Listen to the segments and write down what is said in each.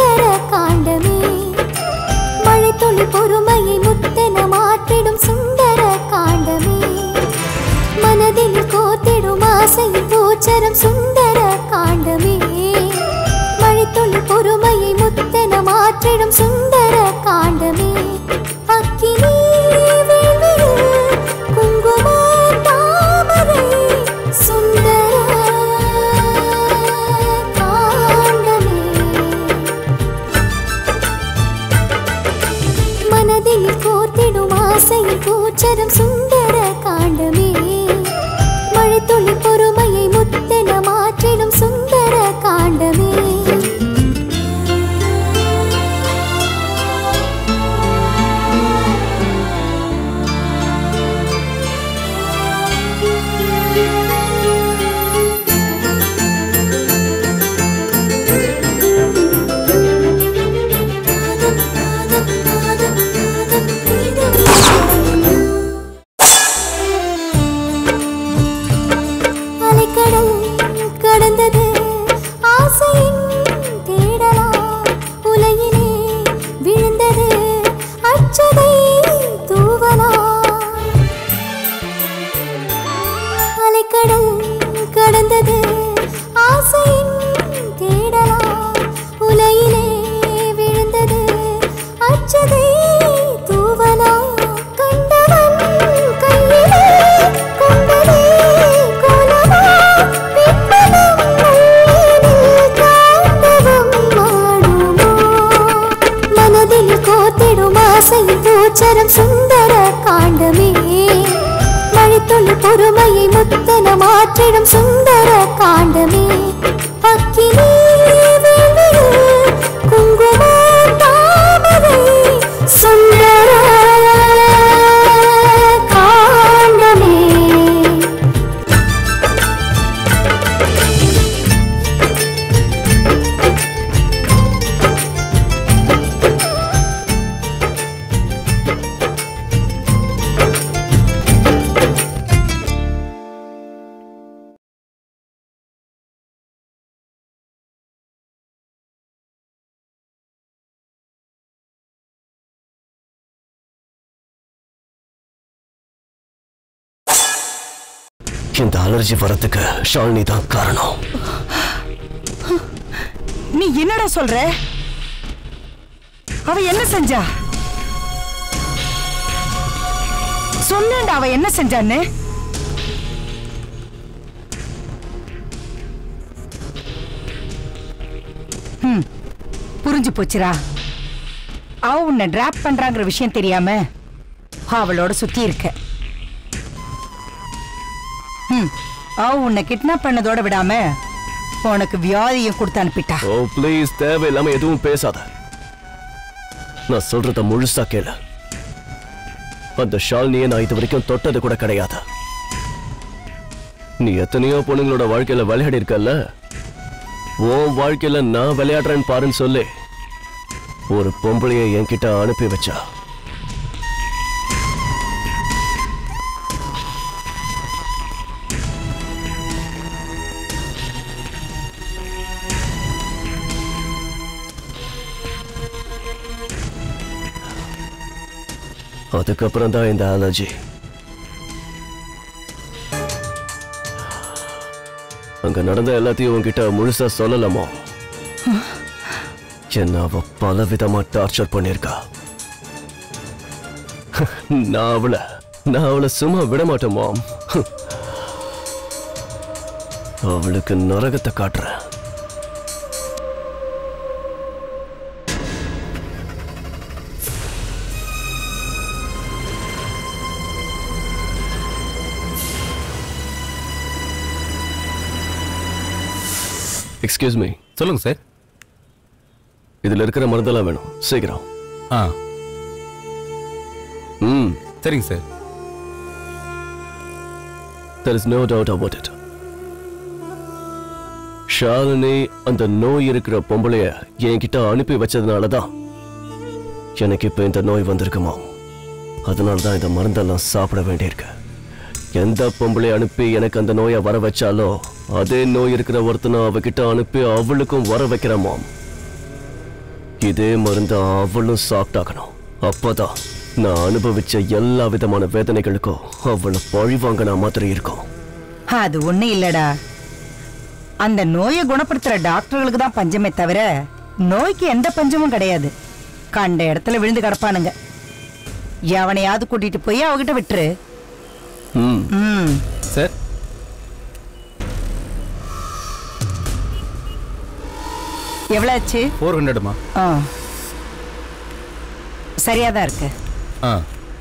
சுந்தர காண்டமே மழைத்துளி பொறுமையை முத்தென மாற்றிடும் சுந்தர காண்டமே மனதில் கோத்திடும் ஆசையின் பூச்சரம் சுந்தர காண்டமே மழைத்துளி பொறுமையை முத்தென மாற்றிடும் சுந்தர காண்டமே அக்கினி வேள்வியில் குங்கும தாமரை சுந்தர காண்டமே மனதில் கோர்த்திடும் ஆசையில் கூச்சரம் சுந்தர காண்டமே மழைத்துளி பொறுமையை முத்தென மாற்றிடும் சுந்தர காண்டமே அலைக்கடல் கடந்தது ஆசையின் தேடலா உலகிலே விழுந்தது அச்சதை தூவலா அலைக்கடல் கடந்தது ஆசையின் தேடலா உலகிலே விழுந்தது அச்சதை தூவலா கண்டவன் கையிலே கொண்டதே கோலமா பின்பலம் மண்ணில் காந்தவம் மாடுமோ மனதில் கோத்திடும் ஆசையின் பூச்சரம் சுந்தர காண்டமே மழைத்துளி பொறுமையை முத்தன மாற்றிடும் சுந்தர காண்டமே அக்கினி வேள்வியில் குங்கும தாமரை சுந்தர காண்டமே இந்த அலர்ஜி வரத்துக்கு ஷாலினி தான் காரணம் நீ என்னடா சொல்ற அவ என்ன செஞ்சா சொன்னேன்டா அவ என்ன செஞ்சான்னு ம், புரிஞ்சு போச்சுடா அவ உன்னை டிராப் பண்றாங்கிற விஷயம் தெரியாம அவளோட சுத்தி இருக்க ம், அவ உன்னை கிட்னாப் பண்ணதோட விடாம உனக்கு வியாதியும் கொடுத்து அனுப்பிட்டா ஓ ப்ளீஸ் தேவையில்லாம எதுவும் பேசாத நான் சொல்றத முழுசா கேளு அந்த ஷாலினியை நான் இது வரைக்கும் தொட்டது கூட கிடையாது நீ எத்தனையோ பொண்ணுங்களோட வாழ்க்கையில விளையாடி இருக்கல்ல உன் வாழ்க்கையில நான் விளையாடுறேன்னு பாருன்னு சொல்லி ஒரு பொம்பளைய என்கிட்ட அனுப்பி வச்சா அதுக்கப்புறம் தான் இந்த அலர்ஜி அங்க நடந்த எல்லாத்தையும் உன்கிட்ட முழுசா சொல்லலாமோ என்ன அவ பல விதமா டார்ச்சர் பண்ணிருக்கா நான் அவளை நான் அவளை சும்மா விட மாட்டேன் மாம் அவளுக்கு நரகத்தை காட்டுறேன் எக்ஸ்கியூஸ் மீ சொல்லுங்க சார் இதுல இருக்கிற மருந்தெல்லாம் வேணும் சீக்கிரம் ஆ ம் சரிங்க sir There is no doubt about it. Shalini அந்த நோய் இருக்கிற பொம்பளைய என்கிட்ட அனுப்பி வச்சதுனால தான் எனக்கு இப்ப இந்த நோய் வந்திருக்குமா அதனால தான் இந்த மருந்தெல்லாம் சாப்பிட வேண்டியிருக்கு எந்த பொம்பளை அனுப்பி எனக்கு அந்த நோயை வர வச்சாலோ அதே நோய் இருக்கிற ஒருத்தனை அவகிட்ட அனுப்பி அவளுக்கும் வர வைக்கிறேன் மாம் இதே மருந்து அவளும் சாப்பிட்டாகணும் அப்பதான் நான் அனுபவிச்ச எல்லா விதமான வேதனைகளுக்கும் அவளை பழி வாங்கின மாதிரி இருக்கும் அது ஒண்ணு இல்லடா அந்த நோயை குணப்படுத்துற டாக்டர்களுக்கு தான் பஞ்சமே தவிர நோய்க்கு எந்த பஞ்சமும் கிடையாது கண்ட இடத்துல விழுந்து கிடப்பானுங்க எவனையாவது கூட்டிட்டு போய் அவகிட்ட விட்டுரு ம் ம் சார் எவ்வளவு ஆச்சு ஃபோர் ஹண்ட்ரடுமா ஆ சரியாதான் இருக்கு ஆ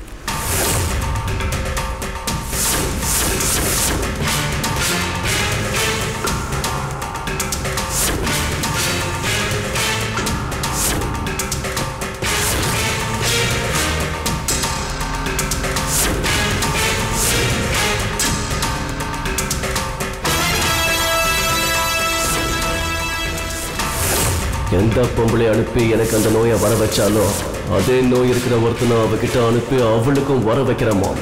எந்த பொம்பளை அனுப்பி எனக்கு அந்த நோயை வர வச்சாலோ அதே நோய் இருக்கிற ஒருத்தனை அவகிட்ட அனுப்பி அவளுக்கும் வர வைக்கிறமா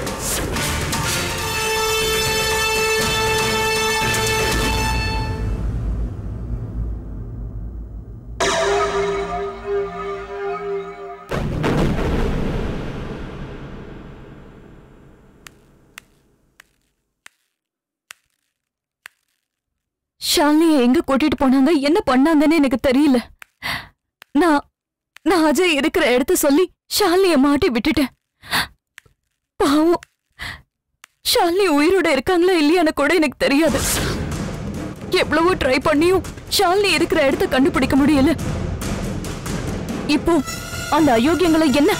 ஷாலினியை எங்க கூட்டிட்டு போனாங்க என்ன பண்ணாங்கன்னு எனக்கு தெரியல நான் நான் அஜய் இருக்கிற இடத்த சொல்லி ஷாலினிய மாட்டி விட்டுட்டேன் பாவம் ஷாலினி உயிரோட இருக்காங்களா இல்லையான்னு கூட எனக்கு தெரியாது எவ்வளவோ ட்ரை பண்ணியும் ஷாலினி இருக்கிற இடத்த கண்டுபிடிக்க முடியல இப்போ அந்த அயோக்கியங்களை என்ன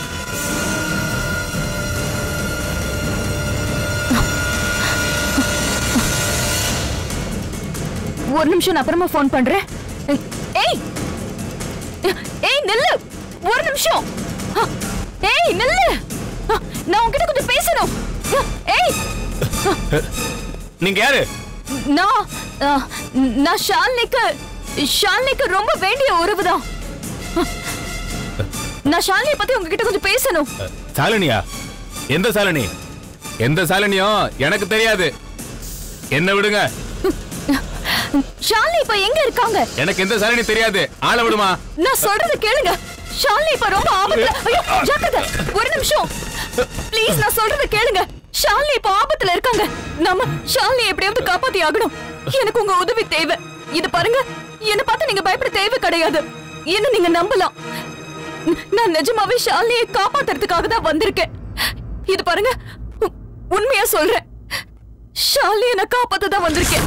ஒரு நிமிஷம் நான் அப்புறமா ஃபோன் பண்றேன் ஏய் ஏய் நில்லு ஒரு நிமிஷம் அ, ஏய் நில்லு அ, நான் உன்கிட்ட கொஞ்சம் பேசணும் அ, ஏய் நீங்க யாரு நான் அ, நான் ஷாலினிக்கு ஷாலினிக்கு ரொம்ப வேண்டிய உறவுதான் அ, நான் ஷாலினியை பத்தி உங்ககிட்ட கொஞ்சம் பேசணும் சாலினியா எந்த சாலினி எந்த சாலினியும் எனக்கு தெரியாது என்ன விடுங்க ஷாலினி இப்ப எங்க இருக்காங்க எனக்கு எந்த சாலினி தெரியாது ஆள விடுமா நான் சொல்றத கேளுங்க ஷாலினி இப்ப ரொம்ப ஆபத்துல ஐயோ ஜாக்கிரதை ஒரு நிமிஷம் ப்ளீஸ் நான் சொல்றத கேளுங்க ஷாலினி இப்ப ஆபத்துல இருக்காங்க நம்ம ஷாலினி எப்படியாவது காப்பாத்தி ஆகணும் எனக்கு உங்க உதவி தேவை இது பாருங்க என்ன பார்த்து நீங்க பயப்பட தேவை கிடையாது என்ன நீங்க நம்பலாம் நான் நிஜமாவே ஷாலினியை காப்பாத்துறதுக்காக தான் வந்திருக்கேன் இது பாருங்க உ- உண்மையா சொல்றேன் ஷாலினியை நான் காப்பாத்த தான் வந்திருக்கேன்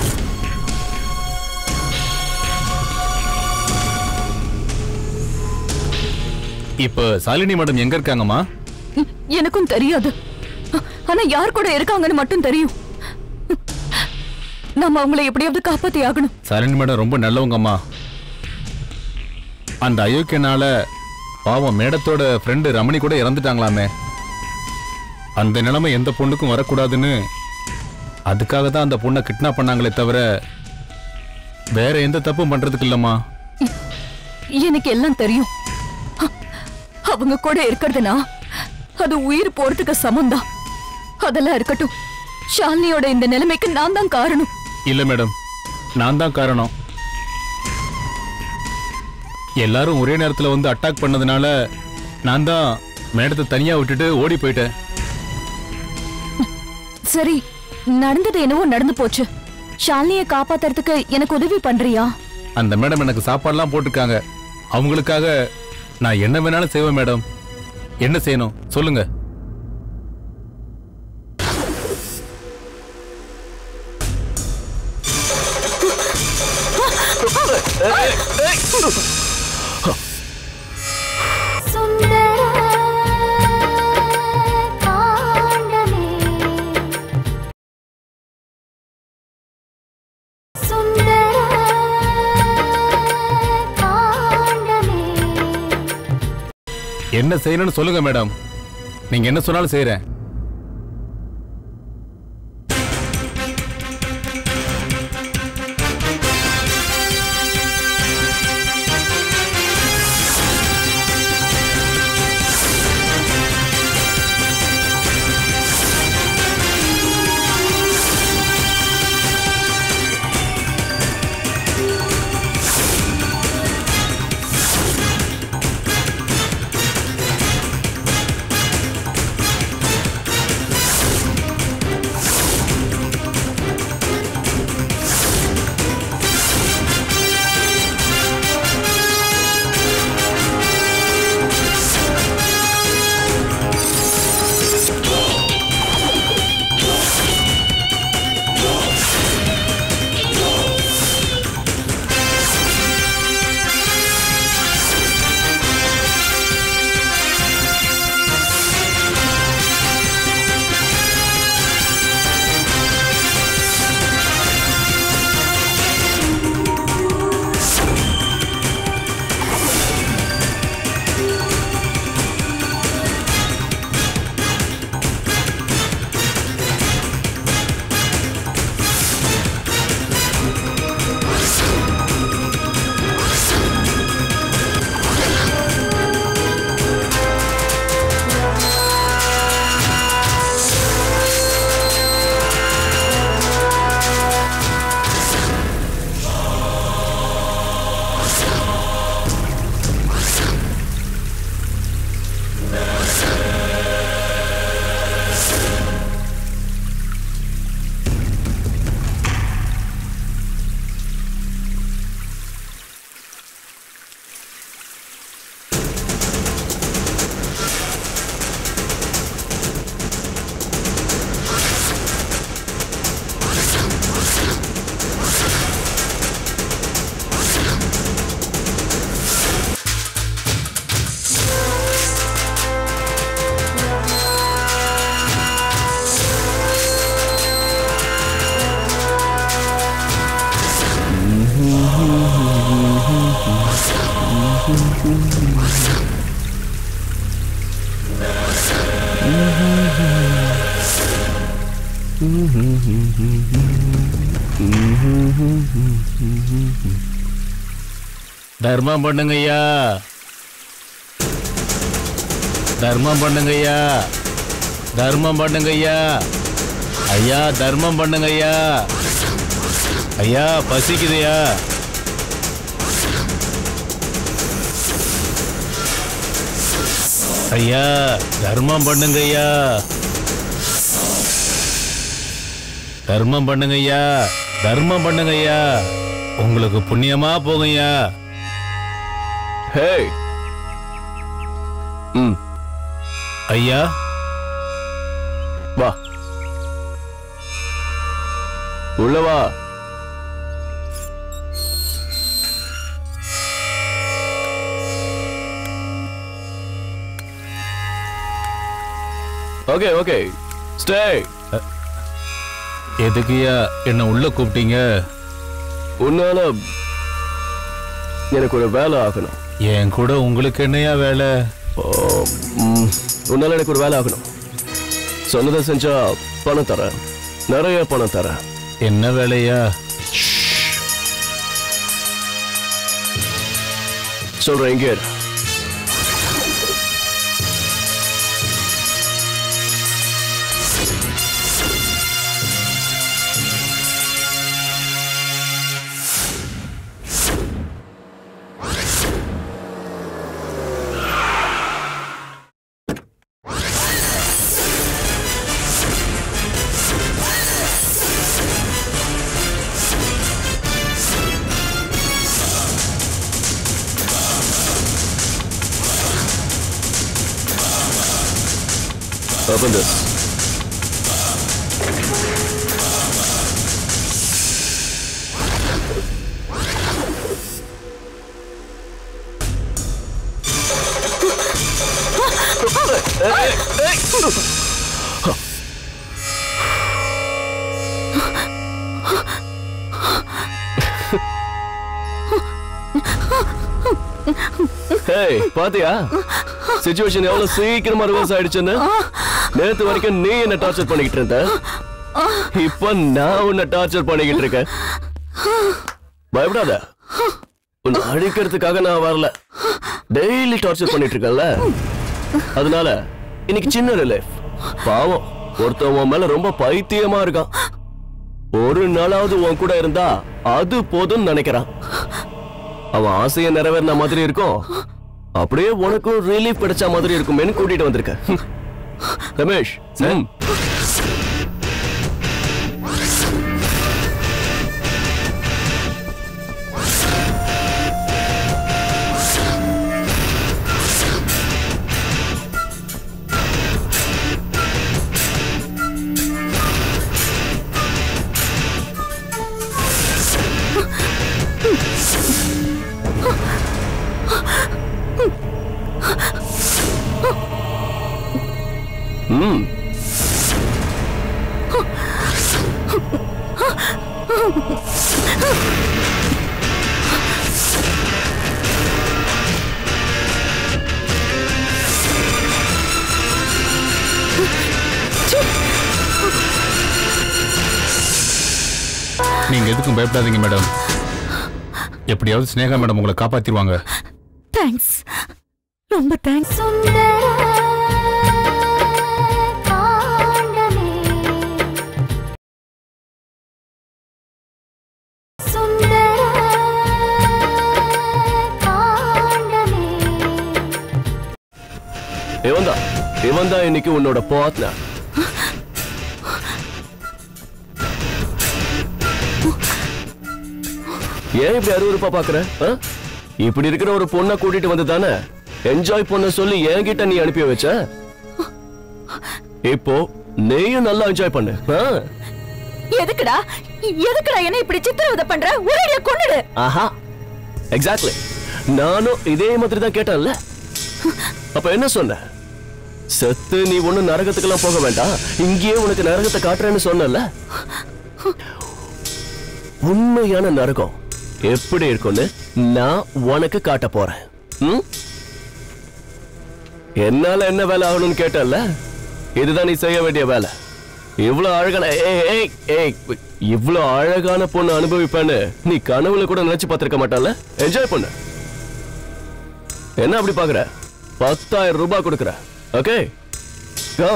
இப்ப சாலினி மேடம் எங்க இருக்காங்கம்மா ம், எனக்கும் தெரியாது அ- ஆனா யார் கூட இருக்காங்கன்னு மட்டும் தெரியும் நம்ம அவங்களை எப்படியாவது காப்பாத்தி ஆகணும் சாலினி மேடம் ரொம்ப நல்லவங்கம்மா அந்த அயோக்கியனால பாவம் மேடத்தோட ஃப்ரெண்டு ரமணி கூட இறந்துட்டாங்களாமே அந்த நிலைமை எந்த பொண்ணுக்கும் வரக்கூடாதுன்னு அதுக்காக தான் அந்த பொண்ணை கிட்னாப் பண்ணாங்களே தவிர வேற எந்த தப்பும் பண்றதுக்கு இல்லம்மா எனக்கு எல்லாம் தெரியும் அ- அவங்க கூட இருக்கிறதுனா அது உயிர் போறதுக்கு சமம்தான் அதெல்லாம் இருக்கட்டும் ஷாலினியோட இந்த நிலைமைக்கு நான் தான் காரணம் இல்ல மேடம் நான் தான் காரணம் எல்லாரும் ஒரே நேரத்துல வந்து அட்டாக் பண்ணதுனால நான் தான் மேடத்தை தனியா விட்டுட்டு ஓடி போயிட்டேன் சரி நடந்தது என்னவோ நடந்து போச்சு ஷாலினியை காப்பாத்துறதுக்கு எனக்கு உதவி பண்றியா அந்த மேடம் எனக்கு சாப்பாடுலாம் போட்டிருக்காங்க அவங்களுக்காக நான் என்ன வேணாலும் செய்வேன் மேடம் என்ன செய்யணும் சொல்லுங்க சுந்தர காண்டமே சுந்தர காண்டமே என்ன செய்யணும்னு சொல்லுங்க மேடம் நீங்க என்ன சொன்னாலும் செய்யறேன் தர்மம் பண்ணுங்கய்யா தர்மம் பண்ணுங்கய்யா தர்மம் பண்ணுங்கய்யா ஐயா தர்மம் பண்ணுங்கய்யா ஐயா பசிக்குதுயா ஐயா தர்மம் பண்ணுங்கய்யா தர்மம் பண்ணுங்கய்யா தர்மம் பண்ணுங்கய்யா உங்களுக்கு புண்ணியமா போங்கய்யா ஹே ம் ஐயா வா உள்ள வா ஓகே ஓகே ஸ்டே எதுக்குயா என்ன உள்ள கூப்பிட்டீங்க உன்னால எனக்கு ஒரு வேலை ஆகணும் என் கூட உங்களுக்கு என்னையா வேலை ஓ, ம், உன்னால எனக்கு ஒரு வேலை ஆகணும் சொன்னதை செஞ்சா பணம் தரேன் நிறைய பணம் தரேன் என்ன வேலையா சொல்றேன் இங்கே இரு. Open this. ஹேய் பாத்தியா சிச்சுவேஷன் எவ்வளவு சீக்கிரமா ரிவர்ஸ் ஆயிடுச்சுன்னு நேத்து வரைக்கும் நீ என்ன டார்ச்சர் பண்ணிக்கிட்டு இருந்த இப்ப நான் உன்னை டார்ச்சர் பண்ணிக்கிட்டு இருக்கேன் பயப்படாத உன்னை அழிக்கிறதுக்காக நான் வரல டெய்லி டார்ச்சர் பண்ணிட்டு இருக்கேன்ல அதனால இன்னைக்கு சின்ன ரிலைஃப் பாவம் ஒருத்தன் உன் மேல ரொம்ப பைத்தியமா இருக்கான் ஒரு நாளாவது உன் கூட இருந்தா அது போதும்னு நினைக்கிறான் அவன் ஆசையை நிறைவேறின மாதிரி இருக்கும் அப்படியே உனக்கும் ரிலீஃப் கிடைச்ச மாதிரி இருக்குமேனு கூட்டிட்டு வந்திருக்க ரமேஷ் ம். ம் நீங்க எதுக்கும் பயப்படாதீங்க மேடம் எப்படியாவது ஸ்னேகா மேடம் உங்களை காப்பாத்திடுவாங்க தேங்க்ஸ் ரொம்ப தேங்க்ஸ் சுந்தர காண்டமே சுந்தர காண்டமே இவன் தான் இவன் தான் இன்னைக்கு உன்னோட பார்ட்னர் ஏன் இப்படி அருவருப்பா பாக்குற ஆ? இப்படி இருக்கிற ஒரு பொண்ணை கூட்டிட்டு வந்து தானே என்ஜாய் பண்ண சொல்லி என்கிட்ட நீ அனுப்பி வச்ச இப்போ நீயும் நல்லா என்ஜாய் பண்ணு ஆ? எதுக்குடா எதுக்குடா என்ன இப்படி சித்திரவதை பண்ற ஒரேடியா கொன்னுடு ஆஹா எக்ஸாக்ட்லி நானும் இதே மாதிரி தான் கேட்டேன்ல அப்ப என்ன சொன்ன செத்து நீ ஒண்ணு நரகத்துக்கெல்லாம் போக வேண்டாம் இங்கேயே உனக்கு நரகத்தை காட்டுறேன்னு சொன்னல உண்மையான நரகம் எப்படி இருக்கும்னு நான் உனக்கு காட்ட போறேன் ம்? என்னால என்ன வேலை ஆகணும்னு கேட்டல்ல இதுதான் நீ செய்ய வேண்டிய வேலை இவ்வளவு அழகான ஏய் ஏய் ஏய் இவ்வளவு அழகான பொண்ணு அனுபவிப்பேன்னு நீ கனவுல கூட நினைச்சு பார்த்திருக்க மாட்டால என்ஜாய் பண்ணு என்ன அப்படி பாக்குற பத்தாயிரம் ரூபாய் கொடுக்குற ஓகே கோ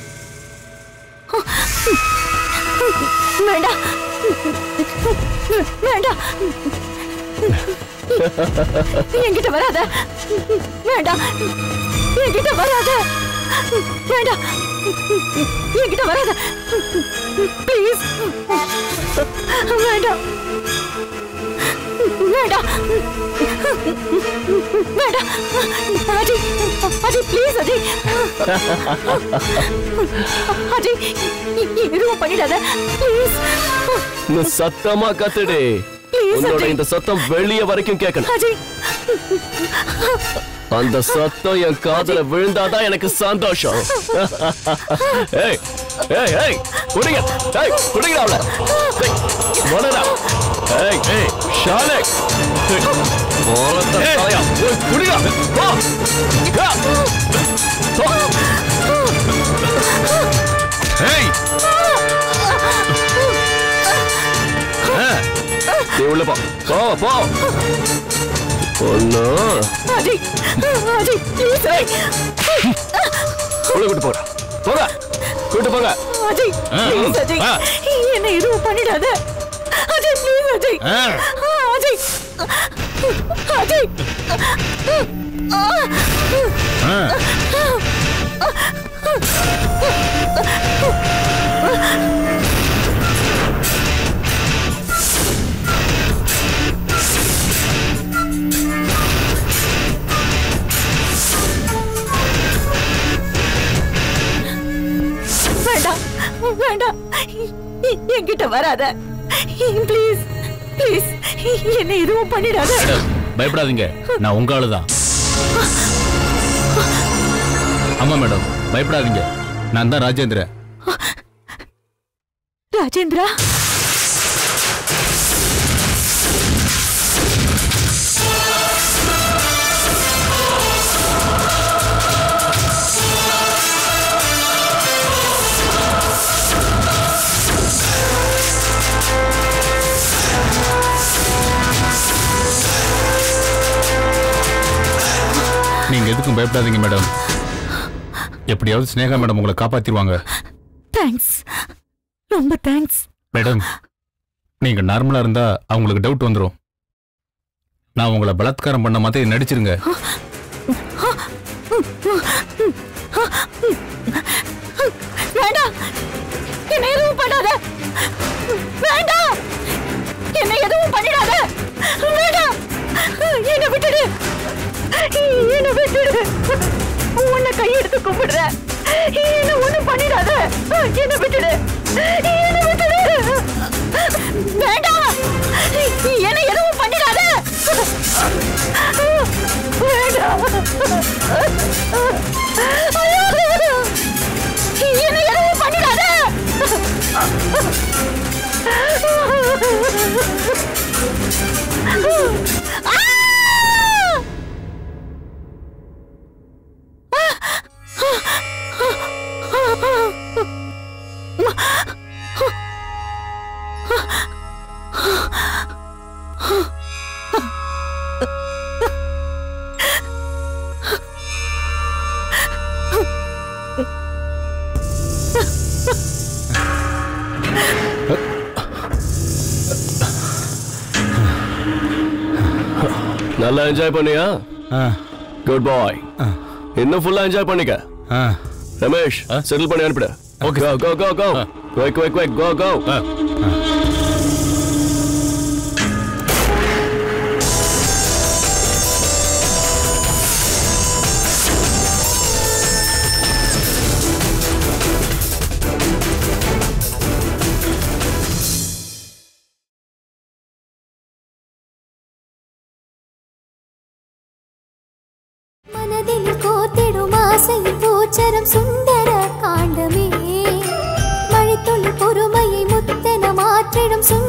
வேண்டாம் வேண்டாம் என்கிட்ட வராத வேண்டாம் என்கிட்ட வராத வேண்டாம் என்கிட்ட வராத ப்ளீஸ் வேண்டாம் வேண்டாம் வேண்டாம் அஜய் அஜய் ப்ளீஸ் அஜய் அஜய் எதுவும் பண்ணிடாத ப்ளீஸ் நீ சத்தமா கத்துடு Please, உன்னோட அஜய். இந்த சத்தம் வெளிய வரைக்கும் கேட்கணும் அஜய் அந்த சத்தம் என் காதுல விழுந்தாதான் எனக்கு சந்தோஷம் ஏய் ஏய் ஏய் குடிங்க ஏய் குடிங்க அவள ஏய் வடடா ஏய் ஏய் ஷாலக் ஓலத்த தலையா ஏய் குடிங்க வா யா போ. ஏய் நீ உள்ள போ போ போ ஒன்னு அஜய் அஜய் ப்ளீஸ் அஜய் உள்ள கூட்டு போற போங்க கூட்டு போங்க அஜய் ப்ளீஸ் அஜய் ஆ. என்ன எதுவும் பண்ணிடாத அஜய் ப்ளீஸ் அஜய் ஆ. அஜய் அஜய் ஆ. வேண்டாம் வேண்டாம் என்கிட்ட வராத ப்ளீஸ் ப்ளீஸ் என்ன எதுவும் பண்ணிடாத மேடம் பயப்படாதீங்க நான் உங்க ஆளுதான் ஆமா மேடம் பயப்படாதீங்க நான் தான் ராஜேந்திரன் ராஜேந்திரா நீங்க எதுக்கும் பயப்படாதீங்க மேடம் எப்படியாவது ஸ்னேகா மேடம் உங்களை காப்பாத்திடுவாங்க தேங்க்ஸ் ரொம்ப தேங்க்ஸ் மேடம் நீங்க நார்மலா இருந்தா அவங்களுக்கு டவுட் வந்துடும் நான் உங்களை பலாத்காரம் பண்ண மாதிரி நடிச்சிருங்க வேண்டாம் என்ன எதுவும் பண்ணாத வேண்டாம் என்ன எதுவும் பண்ணிடாத வேண்டாம் என்ன விட்டுடு என்ன விட்டுடு உன்னை கையெடுத்து கும்பிடுற என்ன ஒண்ணும் பண்ணிடாத என்ன விட்டுடு என்ன விட்டுடு வேண்டாம் என்ன எதுவும் பண்ணிடாத வேண்டாம் ஐயோ, என்ன எதுவும் பண்ணிடாத ஆ! நல்லா என்ஜாய் பண்ணியா ஆ, குட் பாய் இன்னும் ஃபுல்லா என்ஜாய் பண்ணிக்க ஆ, ரமேஷ் செட்டில் பண்ணி அனுப்பிடு Okay, go go go go ஆ. Quick quick quick go go ஆ. மனதில் கோத்திடும் ஆசை பூச்சரம் சுந்தர காண்டமே மழைத்துளி பொறுமையை முத்தென மாற்றிடும் சுந்தர